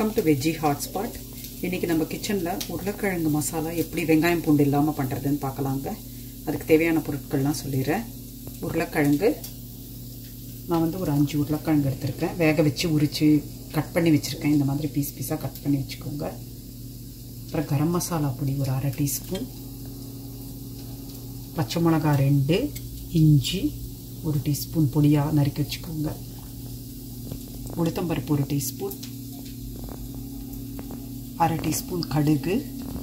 welcome to veggie hotspot இன்றைக்கி நம்ம கிச்சனில் உருளைக்கிழங்கு மசாலா எப்படி வெங்காயம் பூண்டு இல்லாமல் பண்ணுறதுன்னு பார்க்கலாங்க அதுக்கு தேவையான பொருட்கள்லாம் சொல்லிடுறேன் உருளைக்கிழங்கு நான் வந்து ஒரு அஞ்சு உருளைக்கிழங்கு எடுத்திருக்கேன் வேக வச்சு உரித்து கட் பண்ணி வச்சுருக்கேன் இந்த மாதிரி பீஸ் பீஸாக கட் பண்ணி வச்சுக்கோங்க அப்புறம் கரம் மசாலா பொடி ஒரு அரை டீஸ்பூன் பச்சை மிளகா ரெண்டு இஞ்சி ஒரு டீஸ்பூன் பொடியாக நறுக்கி வச்சுக்கோங்க உளுத்தம்பருப்பு ஒரு டீஸ்பூன் அரை டீஸ்பூன் கடுகு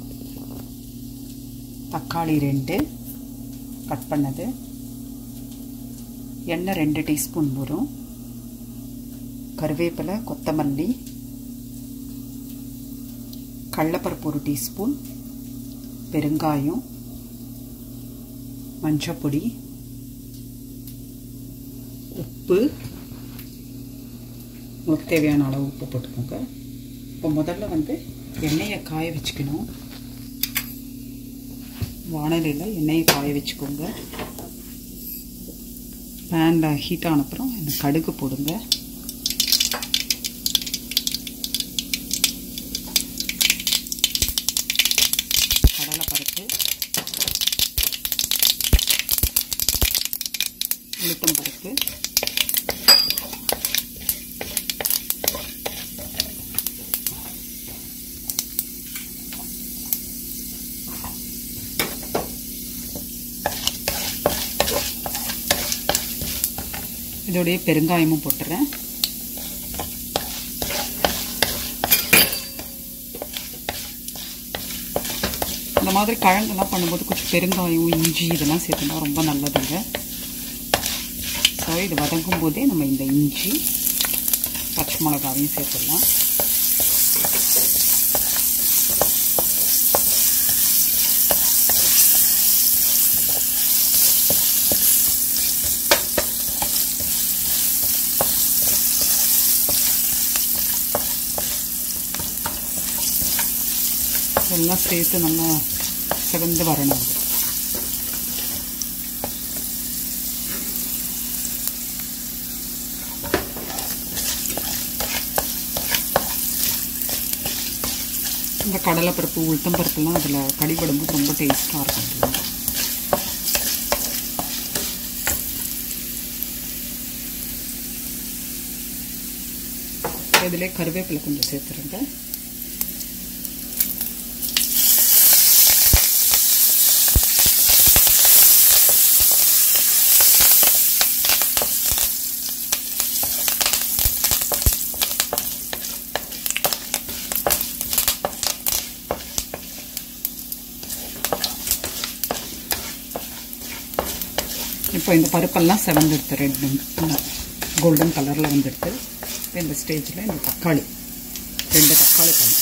தக்காளி ரெண்டு கட் பண்ணது எண்ணெய் ரெண்டு டீஸ்பூன் வரும் கருவேப்பிலை கொத்தமல்லி கடலப்பருப்பு ஒரு டீஸ்பூன் பெருங்காயம் மஞ்சப்பொடி உப்பு உங்களுக்கு தேவையான அளவு உப்பு போட்டுக்கோங்க இப்போ முதல்ல வந்து எண்ணெயை காய வச்சுக்கணும் வானலியில் எண்ணெயை காய வச்சுக்கோங்க பேனில் ஹீட் ஆன அப்புறம் இந்த கடுகு போடுங்க கடலைப்பருப்பு உளுத்தம் பருப்பு இதோடைய பெருங்காயமும் போட்டுறேன் இந்த மாதிரி கிழங்கெல்லாம் பண்ணும்போது கொஞ்சம் பெருங்காயம் இஞ்சி இதெல்லாம் சேர்த்துனா ரொம்ப நல்லதுங்க ஸோ இது வதங்கும் போதே நம்ம இந்த இஞ்சி பச்சை மிளகாவையும் சேர்த்துடலாம் எல்லாம் சேர்த்து நல்லா சிவந்து வரணும் அது இந்த கடலைப்பருப்பு உளுத்தம் பருப்புலாம் அதில் கடிபடும்போது ரொம்ப டேஸ்ட்டாக இருக்கும் இதிலே கருவேப்பிலை கொஞ்சம் சேர்த்துருங்க இப்போ இந்த பருப்பெல்லாம் செவந்தெடுத்து ரெட் கோல்டன் கலரில் வந்துடுது இப்போ இந்த ஸ்டேஜில் இந்த தக்காளி ரெண்டு தக்காளி பழம்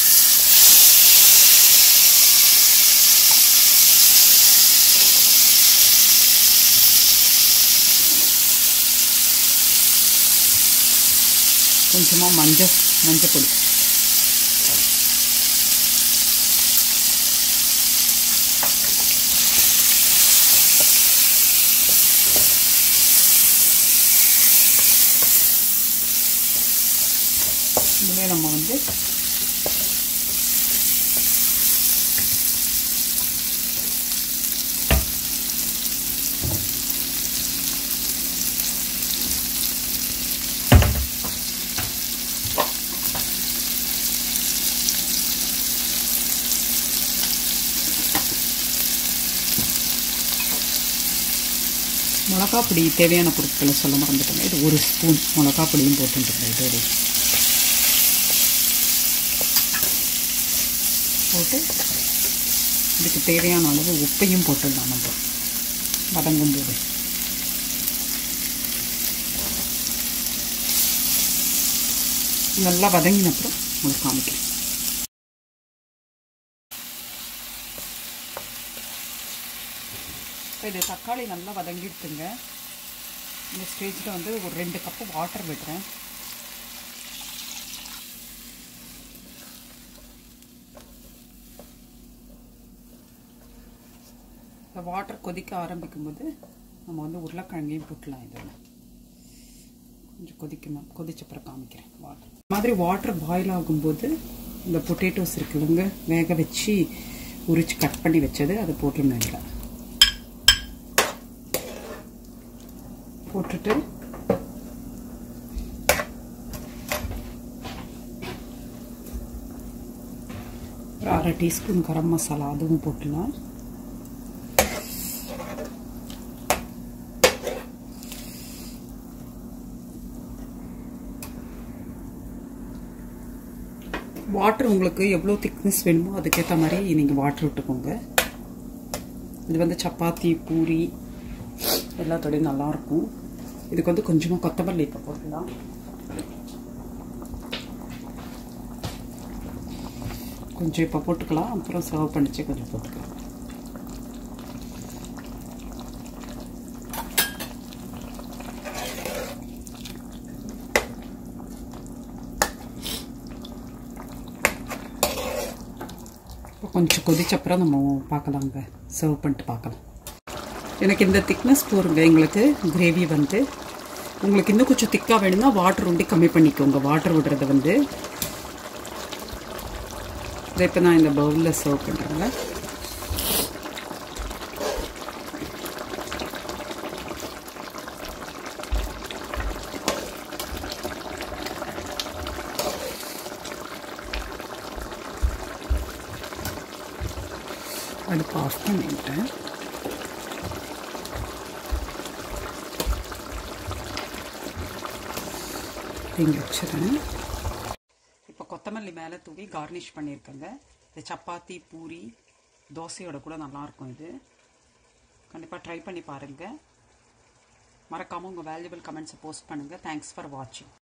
கொஞ்சமாக மஞ்சள் மஞ்சள் பொடி இதுவே நம்ம வந்து மிளகா பொடி தேவையான பொருட்களை சொல்ல மறந்துட்டோங்க இது ஒரு ஸ்பூன் மிளகா பொடியும் போட்டுருங்க இதோட போட்டு இதுக்கு தேவையான அளவு உப்பையும் போட்டுடலாம் நம்ம வதங்கும் போது நல்லா வதங்கின அப்புறம் உங்களுக்கு காமிக்கிறேன் இது தக்காளி நல்லா வதங்கிடுத்துங்க இந்த ஸ்டேஜில் வந்து ஒரு ரெண்டு கப்பு வாட்டர் விடுறேன் இந்த வாட்டர் கொதிக்க ஆரம்பிக்கும் போது நம்ம வந்து உருளைக்கிழங்கையும் போட்டலாம் இதில் கொஞ்சம் கொதிக்கணும் கொதிச்சப்புறம் காமிக்கிறேன் வாட்டர் மாதிரி வாட்டர் பாயில் ஆகும்போது இந்த பொட்டேட்டோஸ் இருக்குல்லங்க வேக வச்சு உரிச்சு கட் பண்ணி வச்சது அதை போட்டுருந்தேன் இதில் போட்டுட்டு ஒரு அரை டீஸ்பூன் கரம் மசாலா அதுவும் போட்டுலாம் வாட்டர் உங்களுக்கு எவ்வளோ திக்னஸ் வேணுமோ அதுக்கேற்ற மாதிரி நீங்கள் வாட்டர் விட்டுக்கோங்க இது வந்து சப்பாத்தி பூரி எல்லாத்தோடையும் நல்லாயிருக்கும் இதுக்கு வந்து கொஞ்சமாக கொத்தமல்லி இப்போ போட்டுக்கலாம் கொஞ்சம் இப்போ போட்டுக்கலாம் அப்புறம் சர்வ் பண்ணிச்சு கொஞ்சம் போட்டுக்கலாம் இப்போ கொஞ்சம் கொதிச்சப்புறம் நம்ம பார்க்கலாங்க சர்வ் பண்ணிட்டு பார்க்கலாம் எனக்கு இந்த திக்னஸ் போருங்க எங்களுக்கு கிரேவி வந்து உங்களுக்கு இன்னும் கொஞ்சம் திக்காக வேணும்னா வாட்டர் உண்டி கம்மி பண்ணிக்கோங்க வாட்டர் விடுறத வந்து இதை இப்போ நான் இந்த பவுலில் சர்வ் பண்ணுறேங்க அடுப்பு ஆஃப் பண்ணிட்டேன் இங்கே வச்சுறேன் இப்போ கொத்தமல்லி மேலே தூவி கார்னிஷ் பண்ணியிருக்கேங்க இது சப்பாத்தி பூரி தோசையோட கூட நல்லாயிருக்கும் இது கண்டிப்பாக ட்ரை பண்ணி பாருங்கள் மறக்காமல் உங்கள் வேல்யூபிள் கமெண்ட்ஸை போஸ்ட் பண்ணுங்கள் தேங்க்ஸ் ஃபார் வாட்சிங்